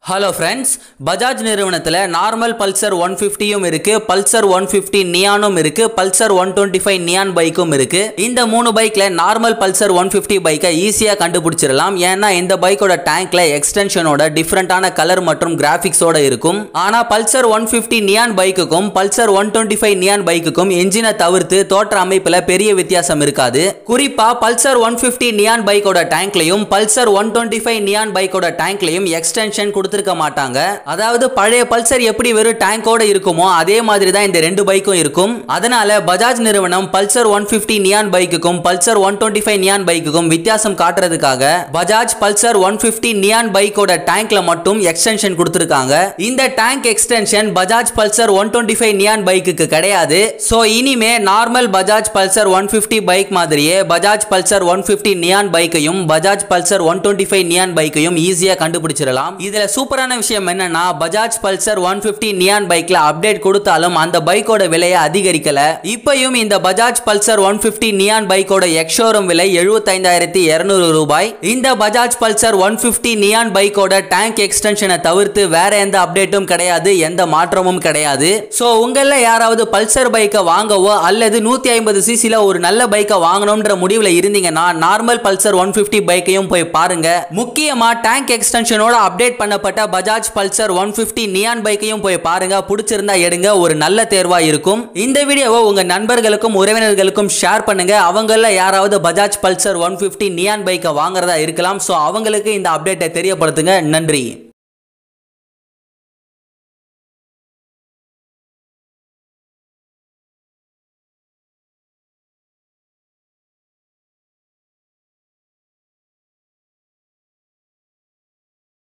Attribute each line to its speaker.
Speaker 1: hello friends Bajaj நிறுவனத்தில் normal Pulsar one ஃபிஃப்டியும் இருக்கு Pulsar one fifty நியானும் இருக்கு Pulsar one twenty five neon பைக்கும் இருக்கு இந்த மூணு பைக்ல நார்மல் பல்சர் ஒன் ஃபிஃப்டி பைக்கை ஈஸியாக கண்டுபிடிச்சிடலாம் ஏன்னா இந்த பைக்கோட டேங்க்ல எக்ஸ்டென்ஷனோட டிஃப்ரெண்டான கலர் மற்றும் கிராஃபிக்ஸோட இருக்கும் ஆனால் பல்சர் ஒன் ஃபிஃப்டி நியான் பைக்குக்கும் Pulsar one twenty five neon பைக்குக்கும் என்ஜினை தவிர்த்து தோற்ற அமைப்பில் பெரிய வித்தியாசம் இருக்காது குறிப்பா பல்சர் ஒன் ஃபிஃப்டி நியான் பைக்கோட டேங்க்லையும் Pulsar one twenty five neon பைக்கோட டேங்க்லையும் எக்ஸ்டென்ஷன் கொடுத்துருக்க மாட்டாங்க அதாவது பழைய பல்சர் எப்படி வெறும் டேங்கோட இருக்குமோ அதே மாதிரி தான் இந்த ரெண்டு பைக்கும் இருக்கும் அதனால பஜாஜ் நிறுவனம் பல்சர் ஒன் பிப்டி நியான் பைக்குக்கும் Pulsar one twenty five neon பைக்குக்கும் வித்தியாசம் காட்டுறதுக்காக Bajaj Pulsar one fifty neon பைக்கோட டேங்க்ல மட்டும் எக்ஸ்டென்ஷன் கொடுத்துருக்காங்க இந்த tank extension Bajaj Pulsar one twenty five neon பைக்குக்கு கிடையாது ஸோ இனிமே normal Bajaj Pulsar one fifty bike மாதிரியே Bajaj Pulsar one fifty neon பைக்கையும் Bajaj Pulsar one twenty five neon பைக்கையும் ஈஸியாக கண்டுபிடிச்சிடலாம் இதுல சூப்பரான விஷயம் என்னன்னா Bajaj Pulsar one fifty neon பைக்ல அப்டேட் கொடுத்தாலும் அந்த பைக்கோட விலையை அதிகரிக்கல இப்பயும் இந்த Bajaj Pulsar one fifty neon பைக்கோட எக்ஷோரூம் விலை எழுபத்தைந்தாயிரத்தி இருநூறு ரூபாய் இந்த Bajaj Pulsar one fifty neon பைக்கோட டேங்க் எக்ஸ்டென்ஷனை தவிர்த்து வேற எந்த அப்டேட்டும் கிடையாது எந்த மாற்றமும் கிடையாது ஸோ உங்கள யாராவது பல்சர் பைக்கை வாங்கவோ அல்லது நூத்தி ஐம்பது சிசில ஒரு நல்ல பைக்கை வாங்கணும்ன்ற முடிவுல இருந்தீங்கன்னா நார்மல் பல்சர் ஒன் பிப்டி பைக்கையும் போய் பாருங்க முக்கியமா டேங்க் எக்ஸ்டென்ஷனோட அப்டேட் பண்ணப்பட்ட Bajaj Pulsar one fifty neon பைக்கையும் போய் பாருங்க பிடிச்சிருந்தா எடுங்க ஒரு நல்ல தேர்வா இருக்கும் இந்த வீடியோவை உங்க நண்பர்களுக்கும் உறவினர்களுக்கும் ஷேர் பண்ணுங்க அவங்கள யாராவது Bajaj Pulsar one fifty neon பைக்கை வாங்குறதா இருக்கலாம் ஸோ அவங்களுக்கு இந்த அப்டேட்டை தெரியப்படுத்துங்க நன்றி